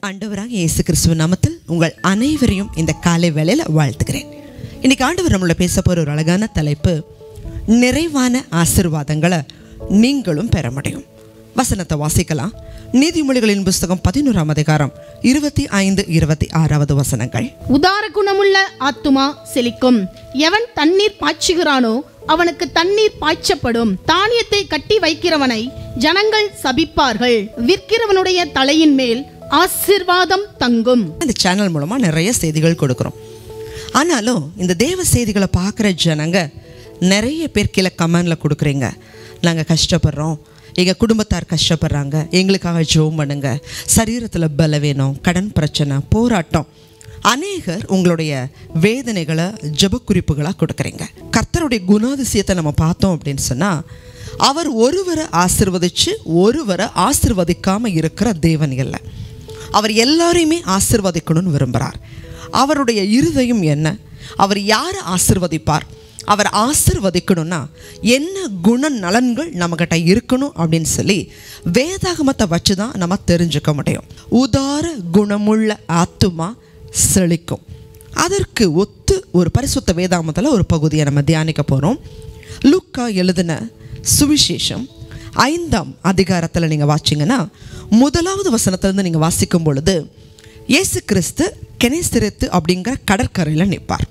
ஆண்டவராக இயேசு கிறிஸ்துவ நாமத்தில் உங்கள் அனைவரையும் இந்த காலை வேளையில் வாழ்த்துக்கிறேன் இன்னைக்கு ஆண்டவர் நம்மள பேச போகிற ஒரு அழகான தலைப்பு நிறைவான ஆசிர்வாதங்களை நீங்களும் பெற முடியும் வசனத்தை வாசிக்கலாம் நீதிமொழிகளின் புஸ்தகம் பதினோராம் அதிகாரம் இருபத்தி ஐந்து இருபத்தி ஆறாவது வசனங்கள் உதார குணமுள்ள ஆத்துமா செழிக்கும் எவன் தண்ணீர் பாய்ச்சுகிறானோ அவனுக்கு தண்ணீர் பாய்ச்சப்படும் தானியத்தை கட்டி வைக்கிறவனை ஜனங்கள் சபிப்பார்கள் விற்கிறவனுடைய தலையின் மேல் ஆசிர்வாதம் தங்கும் இந்த சேனல் மூலமாக நிறைய செய்திகள் கொடுக்குறோம் ஆனாலும் இந்த தேவ செய்திகளை பார்க்குற ஜனங்க நிறைய பேர் கீழே கமெண்டில் கொடுக்குறீங்க நாங்கள் கஷ்டப்படுறோம் எங்கள் குடும்பத்தார் கஷ்டப்படுறாங்க எங்களுக்காக ஜோம் பண்ணுங்க சரீரத்தில் பலவீனம் கடன் பிரச்சனை போராட்டம் அநேகர் உங்களுடைய வேதனைகளை ஜெப குறிப்புகளாக கொடுக்குறீங்க கர்த்தருடைய குணாதிசயத்தை நம்ம பார்த்தோம் அப்படின்னு சொன்னால் அவர் ஒருவரை ஆசிர்வதிச்சு ஒருவரை ஆசிர்வதிக்காமல் இருக்கிற தேவன் இல்லை அவர் எல்லாரையுமே ஆசிர்வதிக்கணும்னு விரும்புகிறார் அவருடைய இருதயம் என்ன அவர் யாரை ஆசிர்வதிப்பார் அவர் ஆசிர்வதிக்கணும்னா என்ன குண நலன்கள் நம்மக்கிட்ட இருக்கணும் அப்படின்னு சொல்லி வேதாகமத்தை வச்சு தான் நம்ம தெரிஞ்சுக்க முடியும் உதார குணமுள்ள ஆத்துமா செழிக்கும் அதற்கு ஒத்து ஒரு பரிசுத்த வேதாகமத்தில் ஒரு பகுதியை நம்ம தியானிக்க போகிறோம் லூக்கா எழுதின சுவிசேஷம் ஐந்தாம் அதிகாரத்தில் நீங்கள் வாச்சிங்கன்னா முதலாவது வசனத்திலிருந்து நீங்கள் வாசிக்கும் பொழுது இயேசு கிறிஸ்து கெனேஸ்திரத்து அப்படிங்கிற கடற்கரையில் நிற்பார்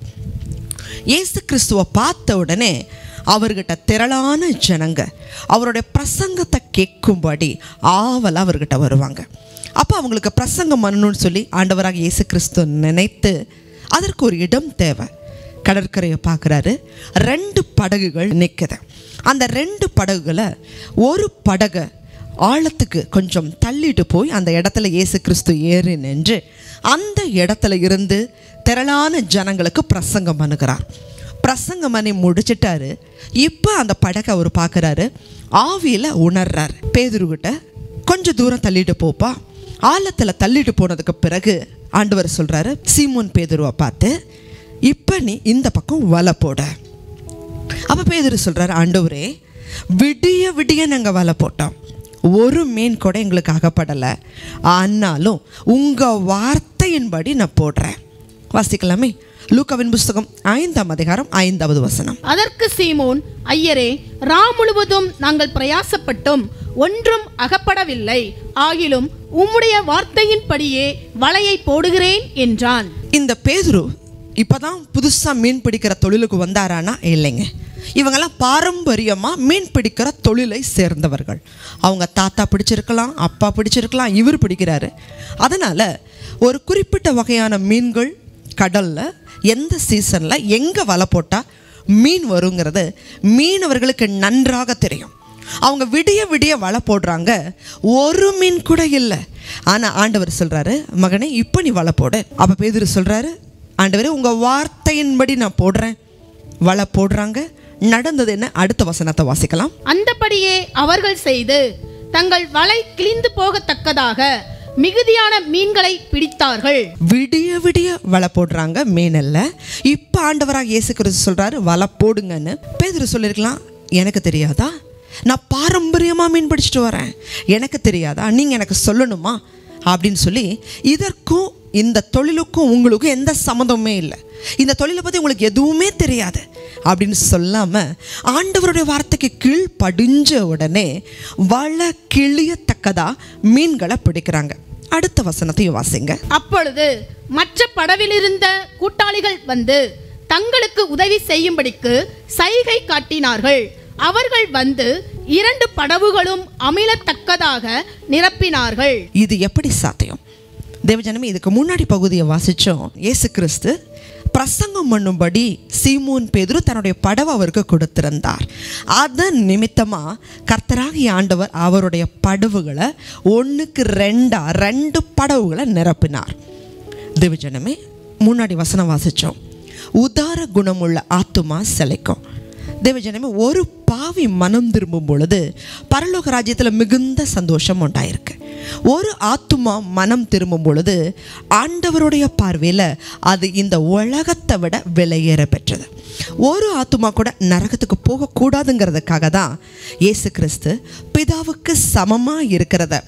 இயேசு கிறிஸ்துவை பார்த்த உடனே அவர்கிட்ட திரளான ஜனங்க அவருடைய பிரசங்கத்தை கேட்கும்படி ஆவலாக அவர்கிட்ட வருவாங்க அப்போ அவங்களுக்கு பிரசங்கம் பண்ணணும்னு சொல்லி ஆண்டவராக இயேசு கிறிஸ்து நினைத்து அதற்கு ஒரு இடம் தேவை கடற்கரையை பார்க்குறாரு ரெண்டு படகுகள் நிற்குது அந்த ரெண்டு படகுகளை ஒரு படகை ஆழத்துக்கு கொஞ்சம் தள்ளிட்டு போய் அந்த இடத்துல இயேசு கிறிஸ்து ஏறி நின்று அந்த இடத்துல இருந்து திரளான ஜனங்களுக்கு பிரசங்கம் பண்ணுகிறார் பிரசங்கம் பண்ணி முடிச்சிட்டாரு இப்போ அந்த படகை அவர் பார்க்குறாரு ஆவியில் உணர்றார் பேதுருகிட்ட கொஞ்சம் தூரம் தள்ளிட்டு போப்பா ஆழத்தில் தள்ளிட்டு போனதுக்கு பிறகு ஆண்டவர் சொல்கிறாரு சீமோன் பேதுருவை பார்த்து இப்போ நீ இந்த பக்கம் வலை போட அப்போ பேதுரு சொல்கிறார் ஆண்டவரே விடிய விடிய நாங்கள் வலை போட்டோம் ஒரு மீன் கூட எங்களுக்கு அகப்படலை ஆனாலும் உங்கள் வார்த்தையின்படி நான் போடுறேன் வாசிக்கலாமே லூக்காவின் புஸ்தகம் ஐந்தாம் அதிகாரம் ஐந்தாவது வசனம் அதற்கு சீமோன் ஐயரே ரா முழுவதும் நாங்கள் பிரயாசப்பட்டும் ஒன்றும் அகப்படவில்லை ஆகிலும் உம்முடைய வார்த்தையின்படியே வலையை போடுகிறேன் என்றான் இந்த பேதுரு இப்போதான் புதுசாக மீன் பிடிக்கிற தொழிலுக்கு வந்தாரானா இல்லைங்க இவங்கெல்லாம் பாரம்பரியமாக மீன் பிடிக்கிற தொழிலை சேர்ந்தவர்கள் அவங்க தாத்தா பிடிச்சிருக்கலாம் அப்பா பிடிச்சிருக்கலாம் இவர் பிடிக்கிறாரு அதனால் ஒரு குறிப்பிட்ட வகையான மீன்கள் கடலில் எந்த சீசனில் எங்கே வலை போட்டால் மீன் வருங்கிறது மீனவர்களுக்கு நன்றாக தெரியும் அவங்க விடிய விடிய வலை போடுறாங்க ஒரு மீன் கூட இல்லை ஆனால் ஆண்டவர் சொல்கிறாரு மகனே இப்போ நீ வலை போடு அப்போ பேதுரு சொல்கிறாரு ஆண்டவரே உங்கள் வார்த்தையின்படி நான் போடுறேன் வலை போடுறாங்க நடந்தது என்ன அடுத்த வசனத்தை வாசிக்கலாம் அந்தபடியே அவர்கள் செய்து தங்கள் வலை கிழிந்து போகத்தக்கதாக மிகுதியான மீன்களை பிடித்தார்கள் விடிய விடிய வலை போடுறாங்க மீனல்ல இப்போ ஆண்டவராக இயேசு கிறிஸ்து சொல்கிறாரு வலை போடுங்கன்னு பேதுரு சொல்லியிருக்கலாம் எனக்கு தெரியாதா நான் பாரம்பரியமாக மீன் பிடிச்சிட்டு வரேன் எனக்கு தெரியாதா நீங்கள் எனக்கு சொல்லணுமா அப்படின்னு சொல்லி இதற்கும் இந்த தொழிலுக்கும் உங்களுக்கும் எந்த சம்மந்தமுமே இல்லை இந்த தொழிலை பற்றி உங்களுக்கு எதுவுமே தெரியாது அப்படின்னு சொல்லாமல் ஆண்டவருடைய வார்த்தைக்கு கீழ் படிஞ்ச உடனே வலை கிளியத்தக்கதாக மீன்களை பிடிக்கிறாங்க அடுத்த வசனத்தையும் வாசிங்க அப்பொழுது மற்ற படவிலிருந்த கூட்டாளிகள் வந்து தங்களுக்கு உதவி செய்யும்படிக்கு சைகை காட்டினார்கள் அவர்கள் வந்து இரண்டு படவுகளும் அமிழத்தக்கதாக நிரப்பினார்கள் இது எப்படி சாத்தியம் தேவஜனமே இதுக்கு முன்னாடி பகுதியை வாசித்தோம் இயேசு கிறிஸ்து பிரசங்கம் பண்ணும்படி சீமோன் பேதுரு தன்னுடைய படவை அவருக்கு கொடுத்திருந்தார் அதன் நிமித்தமாக கர்த்தராகிய ஆண்டவர் அவருடைய படவுகளை ஒன்றுக்கு ரெண்டா ரெண்டு படவுகளை நிரப்பினார் தேவஜனமே முன்னாடி வசனம் வாசித்தோம் உதார குணமுள்ள ஆத்துமா சிலைக்கும் தேவஜனமே ஒரு பாவி மனம் திரும்பும் பொழுது பரலோக ராஜ்யத்தில் மிகுந்த சந்தோஷம் உண்டாயிருக்கு ஒரு ஆத்துமா மனம் திரும்பும் பொழுது ஆண்டவருடைய பார்வையில் அது இந்த உலகத்தை விட விலையேற பெற்றது ஒரு ஆத்துமா கூட நரகத்துக்கு போகக்கூடாதுங்கிறதுக்காக தான் இயேசு கிறிஸ்து பிதாவுக்கு சமமாக இருக்கிறத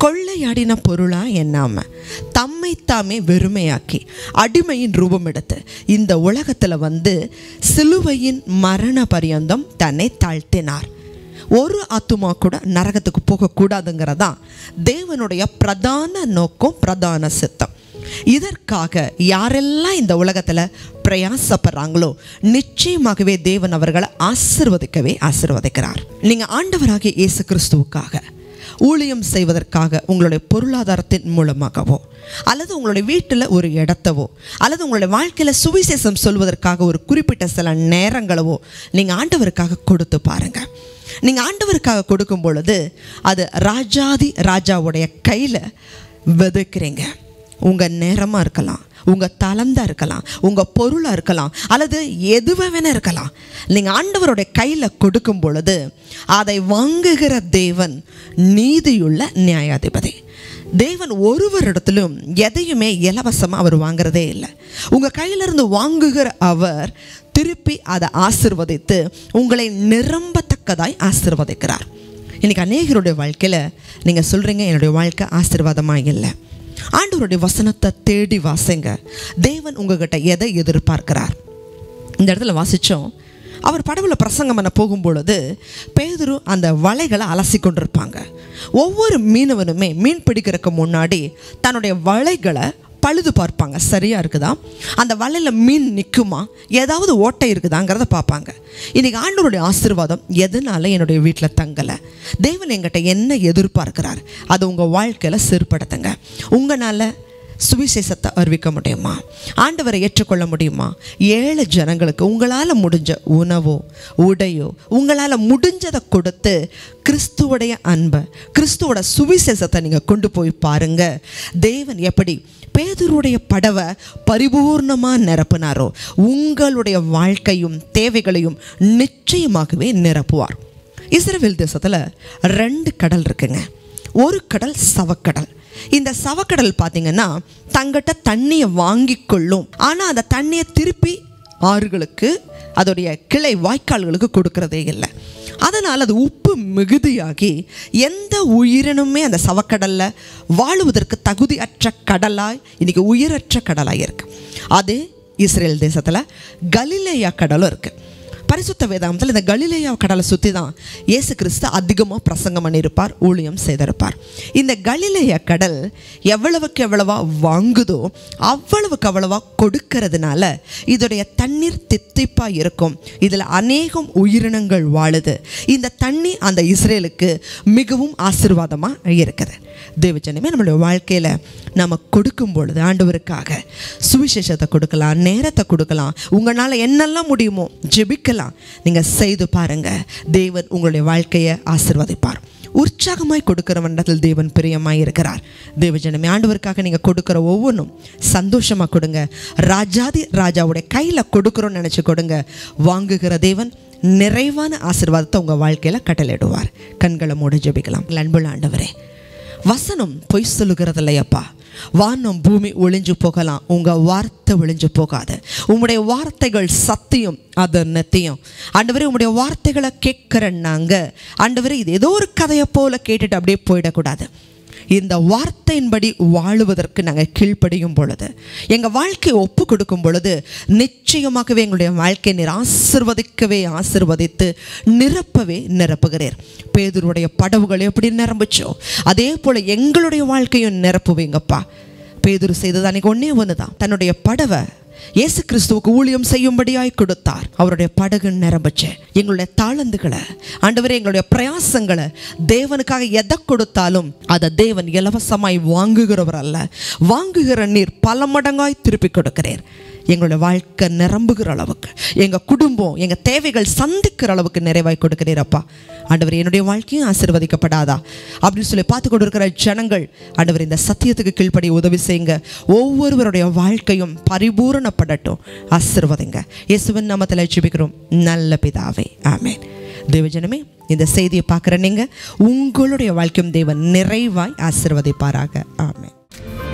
கொள்ளையாடின பொருளா எண்ணாம தம்மை தாமே வெறுமையாக்கி அடிமையின் ரூபம் எடுத்து இந்த உலகத்தில் வந்து சிலுவையின் மரண பரியந்தம் தன்னை தாழ்த்தினார் ஒரு ஆத்துமா கூட நரகத்துக்கு போகக்கூடாதுங்கிறதான் தேவனுடைய பிரதான நோக்கம் பிரதான சித்தம் இதற்காக யாரெல்லாம் இந்த உலகத்தில் பிரயாசப்படுறாங்களோ நிச்சயமாகவே தேவன் அவர்களை ஆசிர்வதிக்கவே ஆசிர்வதிக்கிறார் நீங்கள் ஆண்டவராகிய இயேசு கிறிஸ்துவுக்காக ஊழியம் செய்வதற்காக உங்களுடைய பொருளாதாரத்தின் மூலமாகவோ அல்லது உங்களுடைய வீட்டில் ஒரு இடத்தவோ அல்லது உங்களுடைய வாழ்க்கையில் சுவிசேஷம் சொல்வதற்காக ஒரு குறிப்பிட்ட சில நேரங்களவோ நீங்கள் ஆண்டவருக்காக கொடுத்து பாருங்கள் நீங்கள் ஆண்டவருக்காக கொடுக்கும் பொழுது அது ராஜாதி ராஜாவுடைய கையில் விதைக்கிறீங்க உங்கள் நேரமாக இருக்கலாம் உங்கள் தளந்தாக இருக்கலாம் உங்கள் பொருளாக இருக்கலாம் அல்லது எதுவாக வேணா இருக்கலாம் நீங்கள் ஆண்டவருடைய கையில் கொடுக்கும் பொழுது அதை வாங்குகிற தேவன் நீதியுள்ள நியாயாதிபதி தேவன் ஒருவரிடத்திலும் எதையுமே இலவசமாக அவர் வாங்குறதே இல்லை உங்கள் கையிலிருந்து வாங்குகிற அவர் திருப்பி அதை ஆசிர்வதித்து உங்களை நிரம்பத்தக்கதாய் ஆசிர்வதிக்கிறார் இன்னைக்கு அநேகருடைய வாழ்க்கையில் நீங்கள் சொல்கிறீங்க என்னுடைய வாழ்க்கை ஆசீர்வாதமாக இல்லை ஆண்டவருடைய வசனத்தை தேடி வாசிங்க தேவன் உங்ககிட்ட எதை எதிர்பார்க்கிறார் இந்த இடத்துல வாசித்தோம் அவர் படவுல பிரசங்கம் பண்ண போகும்பொழுது பேதுரு அந்த வலைகளை அலசி கொண்டிருப்பாங்க ஒவ்வொரு மீனவனுமே மீன் பிடிக்கிறதுக்கு முன்னாடி தன்னுடைய வலைகளை பழுது பார்ப்பாங்க சரியா இருக்குதா அந்த வலையில் மீன் நிற்குமா ஏதாவது ஓட்டை இருக்குதாங்கிறத பார்ப்பாங்க இன்னைக்கு ஆண்டவருடைய ஆசீர்வாதம் எதனால என்னுடைய வீட்டில் தங்கலை தேவன் எங்கிட்ட என்ன எதிர்பார்க்கிறார் அது உங்கள் வாழ்க்கையில் சீர்படுத்துங்க உங்களால் சுவிசேஷத்தை அறிவிக்க முடியுமா ஆண்டவரை ஏற்றுக்கொள்ள முடியுமா ஏழை ஜனங்களுக்கு உங்களால் முடிஞ்ச உணவோ உடையோ உங்களால் முடிஞ்சதை கொடுத்து கிறிஸ்துவுடைய அன்பை கிறிஸ்துவோட சுவிசேஷத்தை நீங்கள் கொண்டு போய் பாருங்க தேவன் எப்படி பேதுருடைய படவை பரிபூர்ணமாக நிரப்புனாரோ உங்களுடைய வாழ்க்கையும் தேவைகளையும் நிச்சயமாகவே நிரப்புவார் இஸ்ரேல் தேசத்தில் ரெண்டு கடல் இருக்குங்க ஒரு கடல் சவக்கடல் இந்த சவக்கடல் பார்த்தீங்கன்னா தங்கிட்ட தண்ணியை வாங்கி கொள்ளும் ஆனால் அந்த தண்ணியை திருப்பி ஆறுகளுக்கு அதோடைய கிளை வாய்க்கால்களுக்கு கொடுக்கறதே இல்லை அதனால் அது உப்பு மிகுதியாகி எந்த உயிரினுமே அந்த சவக்கடலில் வாழுவதற்கு தகுதியற்ற கடலாய் இன்னைக்கு உயிரற்ற கடலாய் இருக்கு அது இஸ்ரேல் தேசத்தில் கலிலேயா கடலும் இருக்குது பரிசுத்த வேதாந்தத்தில் இந்த கலிலேயா கடலை சுற்றி தான் இயேசு கிறிஸ்து அதிகமாக பிரசங்கம் பண்ணியிருப்பார் ஊழியம் செய்திருப்பார் இந்த கலிலேயா கடல் எவ்வளவுக்கு எவ்வளவா வாங்குதோ அவ்வளவுக்கு அவ்வளவா கொடுக்கறதுனால இதோடைய தண்ணீர் தித்திப்பாக இருக்கும் இதில் அநேகம் உயிரினங்கள் வாழுது இந்த தண்ணி அந்த இஸ்ரேலுக்கு மிகவும் ஆசீர்வாதமாக இருக்குது தேவஜனமே நம்மளுடைய வாழ்க்கையில் நம்ம கொடுக்கும் பொழுது ஆண்டவருக்காக சுவிசேஷத்தை கொடுக்கலாம் நேரத்தை கொடுக்கலாம் உங்களால் என்னெல்லாம் முடியுமோ ஜெபிக்கலாம் நீங்கள் செய்து பாருங்க தேவன் உங்களுடைய வாழ்க்கையை ஆசிர்வதிப்பார் உற்சாகமாய் கொடுக்கிறவனிடத்தில் தேவன் பிரியமாய் இருக்கிறார் தேவஜனமே ஆண்டவருக்காக நீங்கள் கொடுக்குற ஒவ்வொன்றும் சந்தோஷமாக கொடுங்க ராஜாதி ராஜாவுடைய கையில் கொடுக்குறோன்னு நினச்சி கொடுங்க வாங்குகிற தேவன் நிறைவான ஆசீர்வாதத்தை உங்கள் வாழ்க்கையில் கட்டளையிடுவார் கண்களை மூடி ஜெபிக்கலாம் அன்புள்ள ஆண்டவரே வசனம் பொய் சொல்லுகிறது இல்லையப்பா வானம் பூமி ஒளிஞ்சு போகலாம் உங்கள் வார்த்தை ஒளிஞ்சு போகாது உங்களுடைய வார்த்தைகள் சத்தியம் அது நெத்தியம் ஆண்டவரே உங்களுடைய வார்த்தைகளை கேட்குற நாங்கள் ஆண்டவரே இது ஏதோ ஒரு கதையை போல கேட்டுட்டு அப்படியே போயிடக்கூடாது இந்த வார்த்தையின்படி வாழுவதற்கு நாங்கள் கீழ்ப்படியும் பொழுது எங்கள் வாழ்க்கையை ஒப்பு கொடுக்கும் பொழுது நிச்சயமாகவே எங்களுடைய வாழ்க்கை நீர் ஆசிர்வதிக்கவே ஆசிர்வதித்து நிரப்பவே நிரப்புகிறீர் பேதருடைய படவுகள் எப்படி நிரம்புச்சோ அதே போல் எங்களுடைய வாழ்க்கையும் நிரப்புவீங்கப்பா பேதுரு செய்தது அன்னைக்கு ஒன்றே ஒன்று தான் தன்னுடைய படவை இயேசு கிறிஸ்துவுக்கு ஊழியம் செய்யும்படியாய் கொடுத்தார் அவருடைய படகு நிரம்புச்சு எங்களுடைய தாளந்துகளை ஆண்டவரே எங்களுடைய பிரயாசங்களை தேவனுக்காக எதை கொடுத்தாலும் அதை தேவன் இலவசமாய் வாங்குகிறவர் அல்ல வாங்குகிற நீர் பல மடங்காய் திருப்பி கொடுக்கிறீர் எங்களுடைய வாழ்க்கை நிரம்புகிற அளவுக்கு எங்கள் குடும்பம் எங்கள் தேவைகள் சந்திக்கிற அளவுக்கு நிறைவாய் கொடுக்கிறீரப்பா ஆண்டவர் என்னுடைய வாழ்க்கையும் ஆசீர்வதிக்கப்படாதா அப்படின்னு சொல்லி பார்த்து கொண்டு இருக்கிற ஜனங்கள் ஆண்டவர் இந்த சத்தியத்துக்கு கீழ்ப்படி உதவி செய்யுங்க ஒவ்வொருவருடைய வாழ்க்கையும் பரிபூரணப்படட்டும் ஆசீர்வதிங்க இயேசுவின் நாமத்தில் ஜெபிக்கிறோம் நல்ல பிதாவே ஆமென் தேவஜனமே இந்த செய்தியை பார்க்குற நீங்கள் உங்களுடைய வாழ்க்கையும் தேவன் நிறைவாய் ஆசீர்வதிப்பாராக ஆமென்